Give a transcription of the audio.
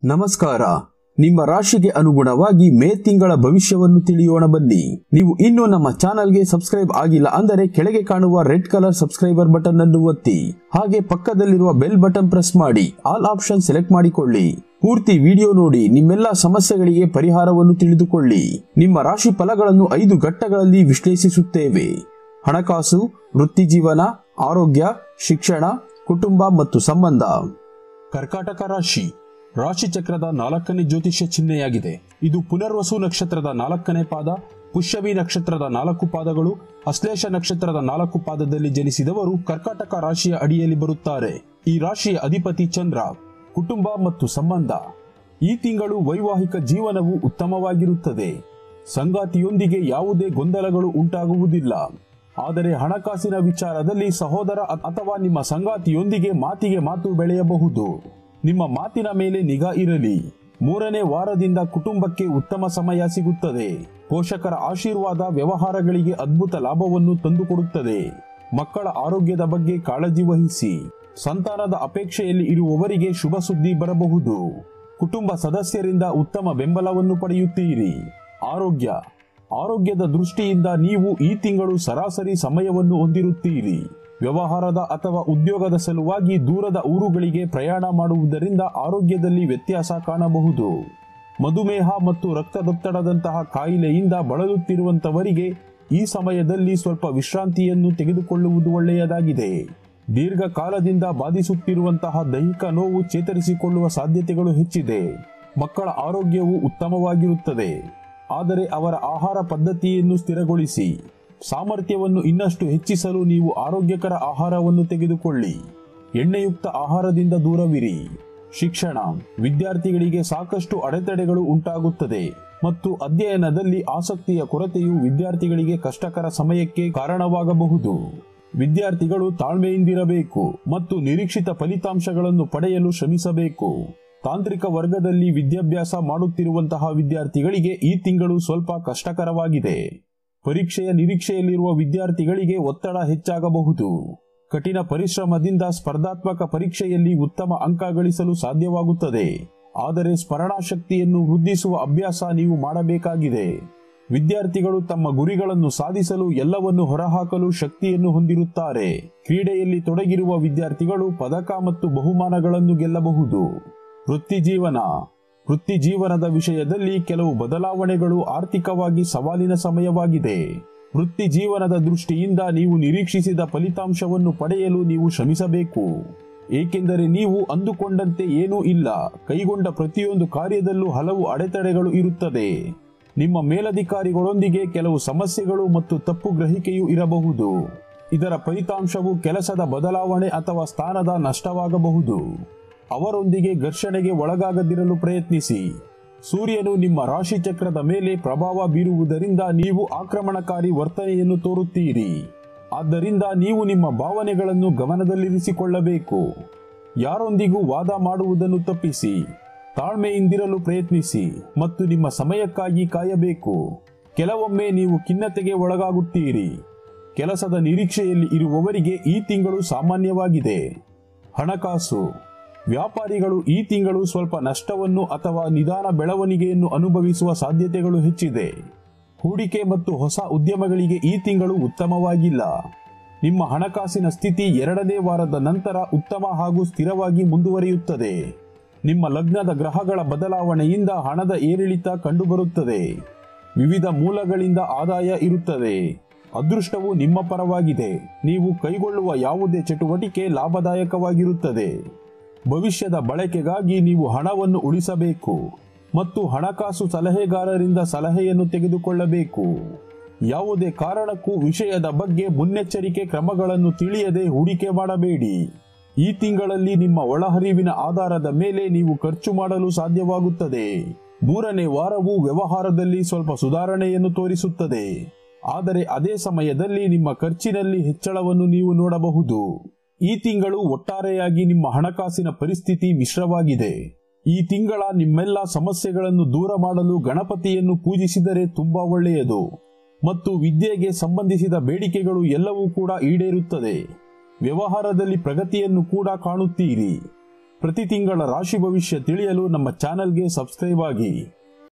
ನಮಸ್ಕಾರ ನಿಮ್ಮ ರಾಶಿಗೆ ಅನುಗುಣವಾಗಿ ಮೇ ತಿಂಗಳ ಭವಿಷ್ಯವನ್ನು ತಿಳಿಯೋಣ ಬನ್ನಿ ನೀವು ಇನ್ನೂ ನಮ್ಮ ಚಾನಲ್ಗೆ ಸಬ್ಸ್ಕ್ರೈಬ್ ಆಗಿಲ್ಲ ಅಂದರೆ ಕೆಳಗೆ ಕಾಣುವ ರೆಡ್ ಕಲರ್ ಸಬ್ಸ್ಕ್ರೈಬರ್ ಬಟನ್ ಅನ್ನು ಒತ್ತಿ ಹಾಗೆ ಪಕ್ಕದಲ್ಲಿರುವ ಬೆಲ್ ಬಟನ್ ಪ್ರೆಸ್ ಮಾಡಿ ಆಲ್ ಆಪ್ಷನ್ ಸೆಲೆಕ್ಟ್ ಮಾಡಿಕೊಳ್ಳಿ ಪೂರ್ತಿ ವಿಡಿಯೋ ನೋಡಿ ನಿಮ್ಮೆಲ್ಲ ಸಮಸ್ಯೆಗಳಿಗೆ ಪರಿಹಾರವನ್ನು ತಿಳಿದುಕೊಳ್ಳಿ ನಿಮ್ಮ ರಾಶಿ ಫಲಗಳನ್ನು ಐದು ಘಟ್ಟಗಳಲ್ಲಿ ವಿಶ್ಲೇಷಿಸುತ್ತೇವೆ ಹಣಕಾಸು ವೃತ್ತಿ ಜೀವನ ಆರೋಗ್ಯ ಶಿಕ್ಷಣ ಕುಟುಂಬ ಮತ್ತು ಸಂಬಂಧ ಕರ್ಕಾಟಕ ರಾಶಿ ರಾಶಿ ಚಕ್ರದ ನಾಲ್ಕನೇ ಜ್ಯೋತಿಷ್ಯ ಚಿಹ್ನೆಯಾಗಿದೆ ಇದು ಪುನರ್ವಸು ನಕ್ಷತ್ರದ ನಾಲ್ಕನೇ ಪಾದ ಪುಷ್ಯಮಿ ನಕ್ಷತ್ರದ ನಾಲ್ಕು ಪಾದಗಳು ಅಶ್ಲೇಷ ನಕ್ಷತ್ರದ ನಾಲ್ಕು ಪಾದದಲ್ಲಿ ಜನಿಸಿದವರು ಕರ್ಕಾಟಕ ರಾಶಿಯ ಅಡಿಯಲ್ಲಿ ಬರುತ್ತಾರೆ ಈ ರಾಶಿಯ ಅಧಿಪತಿ ಚಂದ್ರ ಕುಟುಂಬ ಮತ್ತು ಸಂಬಂಧ ಈ ತಿಂಗಳು ವೈವಾಹಿಕ ಜೀವನವು ಉತ್ತಮವಾಗಿರುತ್ತದೆ ಸಂಗಾತಿಯೊಂದಿಗೆ ಯಾವುದೇ ಗೊಂದಲಗಳು ಉಂಟಾಗುವುದಿಲ್ಲ ಆದರೆ ಹಣಕಾಸಿನ ವಿಚಾರದಲ್ಲಿ ಸಹೋದರ ಅ- ಅಥವಾ ನಿಮ್ಮ ಸಂಗಾತಿಯೊಂದಿಗೆ ಮಾತಿಗೆ ಮಾತು ಬೆಳೆಯಬಹುದು ನಿಮ್ಮ ಮಾತಿನ ಮೇಲೆ ನಿಗಾ ಇರಲಿ ಮೂರನೇ ವಾರದಿಂದ ಕುಟುಂಬಕ್ಕೆ ಉತ್ತಮ ಸಮಯ ಸಿಗುತ್ತದೆ ಪೋಷಕರ ಆಶೀರ್ವಾದ ವ್ಯವಹಾರಗಳಿಗೆ ಅದ್ಭುತ ಲಾಭವನ್ನು ತಂದುಕೊಡುತ್ತದೆ ಮಕ್ಕಳ ಆರೋಗ್ಯದ ಬಗ್ಗೆ ಕಾಳಜಿ ವಹಿಸಿ ಸಂತಾನದ ಅಪೇಕ್ಷೆಯಲ್ಲಿ ಇರುವವರಿಗೆ ಶುಭ ಸುದ್ದಿ ಬರಬಹುದು ಕುಟುಂಬ ಸದಸ್ಯರಿಂದ ಉತ್ತಮ ಬೆಂಬಲವನ್ನು ಪಡೆಯುತ್ತೀರಿ ಆರೋಗ್ಯ ಆರೋಗ್ಯದ ದೃಷ್ಟಿಯಿಂದ ನೀವು ಈ ತಿಂಗಳು ಸರಾಸರಿ ಸಮಯವನ್ನು ಹೊಂದಿರುತ್ತೀರಿ ವ್ಯವಹಾರದ ಅಥವಾ ಉದ್ಯೋಗದ ಸಲುವಾಗಿ ದೂರದ ಊರುಗಳಿಗೆ ಪ್ರಯಾಣ ಮಾಡುವುದರಿಂದ ಆರೋಗ್ಯದಲ್ಲಿ ವ್ಯತ್ಯಾಸ ಕಾಣಬಹುದು ಮಧುಮೇಹ ಮತ್ತು ರಕ್ತದೊತ್ತಡದಂತಹ ಕಾಯಿಲೆಯಿಂದ ಬಳಲುತ್ತಿರುವಂತವರಿಗೆ ಈ ಸಮಯದಲ್ಲಿ ಸ್ವಲ್ಪ ವಿಶ್ರಾಂತಿಯನ್ನು ತೆಗೆದುಕೊಳ್ಳುವುದು ಒಳ್ಳೆಯದಾಗಿದೆ ದೀರ್ಘಕಾಲದಿಂದ ಬಾಧಿಸುತ್ತಿರುವಂತಹ ದೈಹಿಕ ನೋವು ಚೇತರಿಸಿಕೊಳ್ಳುವ ಸಾಧ್ಯತೆಗಳು ಹೆಚ್ಚಿದೆ ಮಕ್ಕಳ ಆರೋಗ್ಯವು ಉತ್ತಮವಾಗಿರುತ್ತದೆ ಆದರೆ ಅವರ ಆಹಾರ ಪದ್ಧತಿಯನ್ನು ಸ್ಥಿರಗೊಳಿಸಿ ಸಾಮರ್ಥ್ಯವನ್ನು ಇನ್ನಷ್ಟು ಹೆಚ್ಚಿಸಲು ನೀವು ಆರೋಗ್ಯಕರ ಆಹಾರವನ್ನು ತೆಗೆದುಕೊಳ್ಳಿ ಎಣ್ಣೆಯುಕ್ತ ಆಹಾರದಿಂದ ದೂರವಿರಿ ಶಿಕ್ಷಣ ವಿದ್ಯಾರ್ಥಿಗಳಿಗೆ ಸಾಕಷ್ಟು ಅಡೆತಡೆಗಳು ಉಂಟಾಗುತ್ತದೆ ಮತ್ತು ಅಧ್ಯಯನದಲ್ಲಿ ಆಸಕ್ತಿಯ ಕೊರತೆಯು ವಿದ್ಯಾರ್ಥಿಗಳಿಗೆ ಕಷ್ಟಕರ ಸಮಯಕ್ಕೆ ಕಾರಣವಾಗಬಹುದು ವಿದ್ಯಾರ್ಥಿಗಳು ತಾಳ್ಮೆಯಿಂದಿರಬೇಕು ಮತ್ತು ನಿರೀಕ್ಷಿತ ಫಲಿತಾಂಶಗಳನ್ನು ಪಡೆಯಲು ಶ್ರಮಿಸಬೇಕು ತಾಂತ್ರಿಕ ವರ್ಗದಲ್ಲಿ ವಿದ್ಯಾಭ್ಯಾಸ ಮಾಡುತ್ತಿರುವಂತಹ ವಿದ್ಯಾರ್ಥಿಗಳಿಗೆ ಈ ತಿಂಗಳು ಸ್ವಲ್ಪ ಕಷ್ಟಕರವಾಗಿದೆ ಪರೀಕ್ಷೆಯ ನಿರೀಕ್ಷೆಯಲ್ಲಿರುವ ವಿದ್ಯಾರ್ಥಿಗಳಿಗೆ ಒತ್ತಡ ಹೆಚ್ಚಾಗಬಹುದು ಕಠಿಣ ಪರಿಶ್ರಮದಿಂದ ಸ್ಪರ್ಧಾತ್ಮಕ ಪರೀಕ್ಷೆಯಲ್ಲಿ ಉತ್ತಮ ಅಂಕ ಗಳಿಸಲು ಸಾಧ್ಯವಾಗುತ್ತದೆ ಆದರೆ ಸ್ಮರಣಾಶಕ್ತಿಯನ್ನು ವೃದ್ಧಿಸುವ ಅಭ್ಯಾಸ ನೀವು ಮಾಡಬೇಕಾಗಿದೆ ವಿದ್ಯಾರ್ಥಿಗಳು ತಮ್ಮ ಗುರಿಗಳನ್ನು ಸಾಧಿಸಲು ಎಲ್ಲವನ್ನು ಹೊರಹಾಕಲು ಶಕ್ತಿಯನ್ನು ಹೊಂದಿರುತ್ತಾರೆ ಕ್ರೀಡೆಯಲ್ಲಿ ತೊಡಗಿರುವ ವಿದ್ಯಾರ್ಥಿಗಳು ಪದಕ ಮತ್ತು ಬಹುಮಾನಗಳನ್ನು ಗೆಲ್ಲಬಹುದು ವೃತ್ತಿ ಜೀವನ ವೃತ್ತಿ ಜೀವನದ ವಿಷಯದಲ್ಲಿ ಕೆಲವು ಬದಲಾವಣೆಗಳು ಆರ್ಥಿಕವಾಗಿ ಸವಾಲಿನ ಸಮಯವಾಗಿದೆ ವೃತ್ತಿ ಜೀವನದ ದೃಷ್ಟಿಯಿಂದ ನೀವು ನಿರೀಕ್ಷಿಸಿದ ಫಲಿತಾಂಶವನ್ನು ಪಡೆಯಲು ನೀವು ಶ್ರಮಿಸಬೇಕು ಏಕೆಂದರೆ ನೀವು ಅಂದುಕೊಂಡಂತೆ ಏನೂ ಇಲ್ಲ ಕೈಗೊಂಡ ಪ್ರತಿಯೊಂದು ಕಾರ್ಯದಲ್ಲೂ ಹಲವು ಅಡೆತಡೆಗಳು ಇರುತ್ತದೆ ನಿಮ್ಮ ಮೇಲಧಿಕಾರಿಗಳೊಂದಿಗೆ ಕೆಲವು ಸಮಸ್ಯೆಗಳು ಮತ್ತು ತಪ್ಪು ಗ್ರಹಿಕೆಯೂ ಇರಬಹುದು ಇದರ ಫಲಿತಾಂಶವು ಕೆಲಸದ ಬದಲಾವಣೆ ಅಥವಾ ಸ್ಥಾನದ ನಷ್ಟವಾಗಬಹುದು ಅವರೊಂದಿಗೆ ಘರ್ಷಣೆಗೆ ಒಳಗಾಗದಿರಲು ಪ್ರಯತ್ನಿಸಿ ಸೂರ್ಯನು ನಿಮ್ಮ ರಾಶಿ ಚಕ್ರದ ಮೇಲೆ ಪ್ರಭಾವ ಬೀರುವುದರಿಂದ ನೀವು ಆಕ್ರಮಣಕಾರಿ ವರ್ತನೆಯನ್ನು ತೋರುತ್ತೀರಿ ಆದ್ದರಿಂದ ನೀವು ನಿಮ್ಮ ಭಾವನೆಗಳನ್ನು ಗಮನದಲ್ಲಿರಿಸಿಕೊಳ್ಳಬೇಕು ಯಾರೊಂದಿಗೂ ವಾದ ಮಾಡುವುದನ್ನು ತಪ್ಪಿಸಿ ತಾಳ್ಮೆಯಿಂದಿರಲು ಪ್ರಯತ್ನಿಸಿ ಮತ್ತು ನಿಮ್ಮ ಸಮಯಕ್ಕಾಗಿ ಕಾಯಬೇಕು ಕೆಲವೊಮ್ಮೆ ನೀವು ಖಿನ್ನತೆಗೆ ಒಳಗಾಗುತ್ತೀರಿ ಕೆಲಸದ ನಿರೀಕ್ಷೆಯಲ್ಲಿ ಇರುವವರಿಗೆ ಈ ತಿಂಗಳು ಸಾಮಾನ್ಯವಾಗಿದೆ ಹಣಕಾಸು ವ್ಯಾಪಾರಿಗಳು ಈ ತಿಂಗಳು ಸ್ವಲ್ಪ ನಷ್ಟವನ್ನು ಅಥವಾ ನಿಧಾನ ಬೆಳವಣಿಗೆಯನ್ನು ಅನುಭವಿಸುವ ಸಾಧ್ಯತೆಗಳು ಹೆಚ್ಚಿದೆ ಹೂಡಿಕೆ ಮತ್ತು ಹೊಸ ಉದ್ಯಮಗಳಿಗೆ ಈ ತಿಂಗಳು ಉತ್ತಮವಾಗಿಲ್ಲ ನಿಮ್ಮ ಹಣಕಾಸಿನ ಸ್ಥಿತಿ ಎರಡನೇ ವಾರದ ನಂತರ ಉತ್ತಮ ಹಾಗೂ ಸ್ಥಿರವಾಗಿ ಮುಂದುವರಿಯುತ್ತದೆ ನಿಮ್ಮ ಲಗ್ನದ ಗ್ರಹಗಳ ಬದಲಾವಣೆಯಿಂದ ಹಣದ ಏರಿಳಿತ ಕಂಡುಬರುತ್ತದೆ ವಿವಿಧ ಮೂಲಗಳಿಂದ ಆದಾಯ ಇರುತ್ತದೆ ಅದೃಷ್ಟವು ನಿಮ್ಮ ಪರವಾಗಿದೆ ನೀವು ಕೈಗೊಳ್ಳುವ ಯಾವುದೇ ಚಟುವಟಿಕೆ ಲಾಭದಾಯಕವಾಗಿರುತ್ತದೆ ಭವಿಷ್ಯದ ಬಳಕೆಗಾಗಿ ನೀವು ಹಣವನ್ನು ಉಳಿಸಬೇಕು ಮತ್ತು ಹಣಕಾಸು ಸಲಹೆಗಾರರಿಂದ ಸಲಹೆಯನ್ನು ತೆಗೆದುಕೊಳ್ಳಬೇಕು ಯಾವುದೇ ಕಾರಣಕ್ಕೂ ವಿಷಯದ ಬಗ್ಗೆ ಮುನ್ನೆಚ್ಚರಿಕೆ ಕ್ರಮಗಳನ್ನು ತಿಳಿಯದೆ ಹೂಡಿಕೆ ಮಾಡಬೇಡಿ ಈ ತಿಂಗಳಲ್ಲಿ ನಿಮ್ಮ ಒಳಹರಿವಿನ ಆಧಾರದ ಮೇಲೆ ನೀವು ಖರ್ಚು ಮಾಡಲು ಸಾಧ್ಯವಾಗುತ್ತದೆ ಮೂರನೇ ವಾರವು ವ್ಯವಹಾರದಲ್ಲಿ ಸ್ವಲ್ಪ ಸುಧಾರಣೆಯನ್ನು ತೋರಿಸುತ್ತದೆ ಆದರೆ ಅದೇ ಸಮಯದಲ್ಲಿ ನಿಮ್ಮ ಖರ್ಚಿನಲ್ಲಿ ಹೆಚ್ಚಳವನ್ನು ನೀವು ನೋಡಬಹುದು ಈ ತಿಂಗಳು ಒಟ್ಟಾರೆಯಾಗಿ ನಿಮ್ಮ ಹಣಕಾಸಿನ ಪರಿಸ್ಥಿತಿ ಮಿಶ್ರವಾಗಿದೆ ಈ ತಿಂಗಳ ನಿಮ್ಮೆಲ್ಲ ಸಮಸ್ಯೆಗಳನ್ನು ದೂರ ಮಾಡಲು ಗಣಪತಿಯನ್ನು ಪೂಜಿಸಿದರೆ ತುಂಬಾ ಒಳ್ಳೆಯದು ಮತ್ತು ವಿದ್ಯೆಗೆ ಸಂಬಂಧಿಸಿದ ಬೇಡಿಕೆಗಳು ಎಲ್ಲವೂ ಕೂಡ ಈಡೇರುತ್ತದೆ ವ್ಯವಹಾರದಲ್ಲಿ ಪ್ರಗತಿಯನ್ನು ಕೂಡ ಕಾಣುತ್ತೀರಿ ಪ್ರತಿ ತಿಂಗಳ ರಾಶಿ ಭವಿಷ್ಯ ತಿಳಿಯಲು ನಮ್ಮ ಚಾನೆಲ್ಗೆ ಸಬ್ಸ್ಕ್ರೈಬ್ ಆಗಿ